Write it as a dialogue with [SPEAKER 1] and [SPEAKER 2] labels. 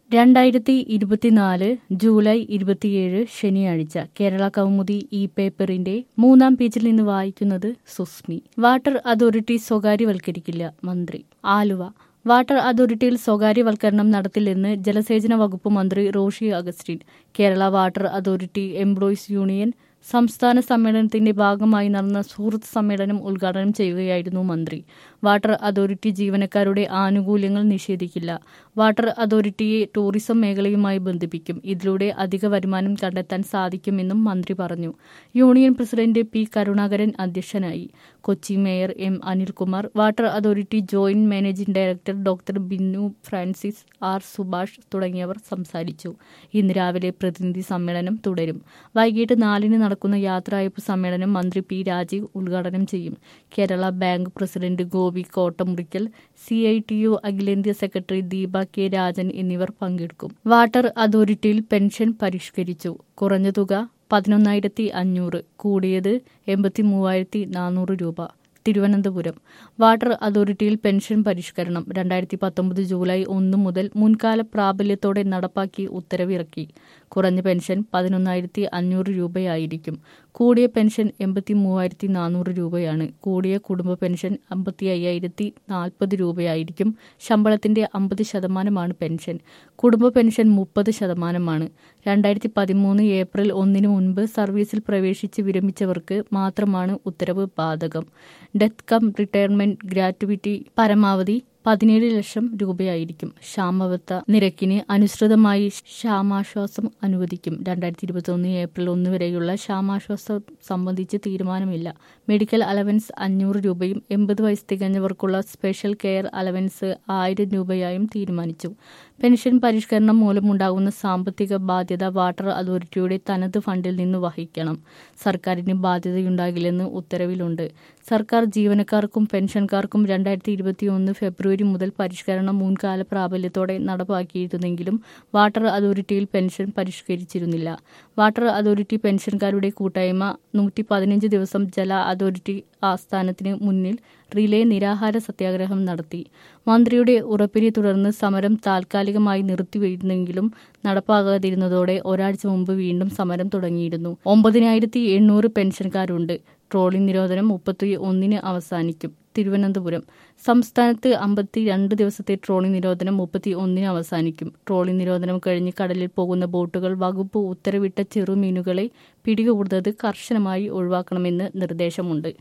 [SPEAKER 1] രണ്ടായിരത്തി ഇരുപത്തിനാല് ജൂലൈ ഇരുപത്തിയേഴ് ശനിയാഴ്ച കേരള കൗമുദി ഈ പേപ്പറിന്റെ മൂന്നാം പേജിൽ നിന്ന് വായിക്കുന്നത് സുസ്മി വാട്ടർ അതോറിറ്റി സ്വകാര്യവൽക്കരിക്കില്ല മന്ത്രി ആലുവ വാട്ടർ അതോറിറ്റിയിൽ സ്വകാര്യവൽക്കരണം നടത്തില്ലെന്ന് ജലസേചന വകുപ്പ് മന്ത്രി Roshi Augustine Kerala water authority employees union സംസ്ഥാന സമ്മേളനത്തിന്റെ ഭാഗമായി നടന്ന സുഹൃത്ത് സമ്മേളനം ഉദ്ഘാടനം ചെയ്യുകയായിരുന്നു മന്ത്രി വാട്ടർ അതോറിറ്റി ജീവനക്കാരുടെ ആനുകൂല്യങ്ങൾ നിഷേധിക്കില്ല വാട്ടർ അതോറിറ്റിയെ ടൂറിസം മേഖലയുമായി ബന്ധിപ്പിക്കും ഇതിലൂടെ അധിക വരുമാനം കണ്ടെത്താൻ സാധിക്കുമെന്നും മന്ത്രി പറഞ്ഞു യൂണിയൻ പ്രസിഡന്റ് പി കരുണാകരൻ അധ്യക്ഷനായി Kochi mayor M Anilkumar water authority joint managing director doctor Binnu Francis R Subhash തുടങ്ങിയവർ സംസാരിച്ചു ഇന്ന് രാവിലെ പ്രതിനിധി സമ്മേളനം തുടരും വൈകിട്ട് നാലിന് നടക്കുന്ന യാത്രയയപ്പ് സമ്മേളനം മന്ത്രി പി രാജീവ് ഉദ്ഘാടനം ചെയ്യും Kerala bank president Gopi Kottamurickal C I T U അഖിലേന്ത്യാ സെക്രട്ടറി ദീപ കെ രാജൻ എന്നിവർ പങ്കെടുക്കും വാട്ടർ അതോറിറ്റിയിൽ പെൻഷൻ പരിഷ്കരിച്ചു കുറഞ്ഞ തുക പതിനൊന്നായിരത്തി അഞ്ഞൂറ് കൂടിയത് എൺപത്തി മൂവായിരത്തി നാനൂറ് രൂപ തിരുവനന്തപുരം വാട്ടർ അതോറിറ്റിയിൽ പെൻഷൻ പരിഷ്കരണം രണ്ടായിരത്തി പത്തൊമ്പത് ജൂലൈ ഒന്ന് മുതൽ മുൻകാല പ്രാബല്യത്തോടെ നടപ്പാക്കി ഉത്തരവിറക്കി കുറഞ്ഞ പെൻഷൻ പതിനൊന്നായിരത്തി അഞ്ഞൂറ് രൂപയായിരിക്കും കൂടിയ പെൻഷൻ എൺപത്തി മൂവായിരത്തി നാനൂറ് രൂപയാണ് കൂടിയ കുടുംബ പെൻഷൻ അമ്പത്തി അയ്യായിരത്തി നാൽപ്പത് രൂപയായിരിക്കും ശമ്പളത്തിന്റെ അമ്പത് ശതമാനമാണ് പെൻഷൻ കുടുംബ പെൻഷൻ മുപ്പത് ശതമാനമാണ് രണ്ടായിരത്തി പതിമൂന്ന് ഏപ്രിൽ ഒന്നിന് മുൻപ് സർവീസിൽ പ്രവേശിച്ച് വിരമിച്ചവർക്ക് മാത്രമാണ് ഉത്തരവ് ബാധകം ഡെത്ത് കം റിട്ടയർമെന്റ് ഗ്രാറ്റുവിറ്റി പരമാവധി പതിനേഴ് ലക്ഷം രൂപയായിരിക്കും ക്ഷാമബത്ത നിരക്കിന് അനുസൃതമായി ക്ഷാമാശ്വാസം അനുവദിക്കും രണ്ടായിരത്തി ഇരുപത്തി ഒന്ന് ഏപ്രിൽ ഒന്ന് വരെയുള്ള ക്ഷാമാശ്വാസം സംബന്ധിച്ച് തീരുമാനമില്ല മെഡിക്കൽ അലവൻസ് അഞ്ഞൂറ് രൂപയും എൺപത് വയസ്സ് തികഞ്ഞവർക്കുള്ള സ്പെഷ്യൽ കെയർ അലവൻസ് ആയിരം രൂപയായും തീരുമാനിച്ചു പെൻഷൻ പരിഷ്കരണം മൂലമുണ്ടാകുന്ന സാമ്പത്തിക ബാധ്യത വാട്ടർ അതോറിറ്റിയുടെ തനത് ഫണ്ടിൽ നിന്ന് വഹിക്കണം സർക്കാരിന് ബാധ്യതയുണ്ടാകില്ലെന്ന് ഉത്തരവിലുണ്ട് സർക്കാർ ജീവനക്കാർക്കും പെൻഷൻകാർക്കും രണ്ടായിരത്തി ഇരുപത്തിയൊന്ന് ഫെബ്രുവരി മുതൽ പരിഷ്കരണം മുൻകാല പ്രാബല്യത്തോടെ നടപ്പാക്കിയിരുന്നെങ്കിലും വാട്ടർ അതോറിറ്റിയിൽ പെൻഷൻ പരിഷ്കരിച്ചിരുന്നില്ല വാട്ടർ അതോറിറ്റി പെൻഷൻകാരുടെ കൂട്ടായ്മ നൂറ്റി പതിനഞ്ച് ദിവസം ജല അതോറിറ്റി ആസ്ഥാനത്തിന് മുന്നിൽ റിലേ നിരാഹാര സത്യാഗ്രഹം നടത്തി മന്ത്രിയുടെ ഉറപ്പിനെ തുടർന്ന് സമരം താൽക്കാലികമായി നിർത്തിവരുന്നെങ്കിലും നടപ്പാകാതിരുന്നതോടെ ഒരാഴ്ച മുമ്പ് വീണ്ടും സമരം തുടങ്ങിയിരുന്നു ഒമ്പതിനായിരത്തി എണ്ണൂറ് പെൻഷൻകാരുണ്ട് ട്രോളിംഗ് നിരോധനം മുപ്പത്തി ഒന്നിന് അവസാനിക്കും തിരുവനന്തപുരം സംസ്ഥാനത്ത് അമ്പത്തി രണ്ട് ദിവസത്തെ ട്രോളിംഗ് നിരോധനം മുപ്പത്തി ഒന്നിന് അവസാനിക്കും ട്രോളിംഗ് നിരോധനം കഴിഞ്ഞ് കടലിൽ പോകുന്ന ബോട്ടുകൾ വകുപ്പ് ഉത്തരവിട്ട ചെറുമീനുകളെ പിടികൂടുന്നത് കർശനമായി ഒഴിവാക്കണമെന്ന് നിർദ്ദേശമുണ്ട്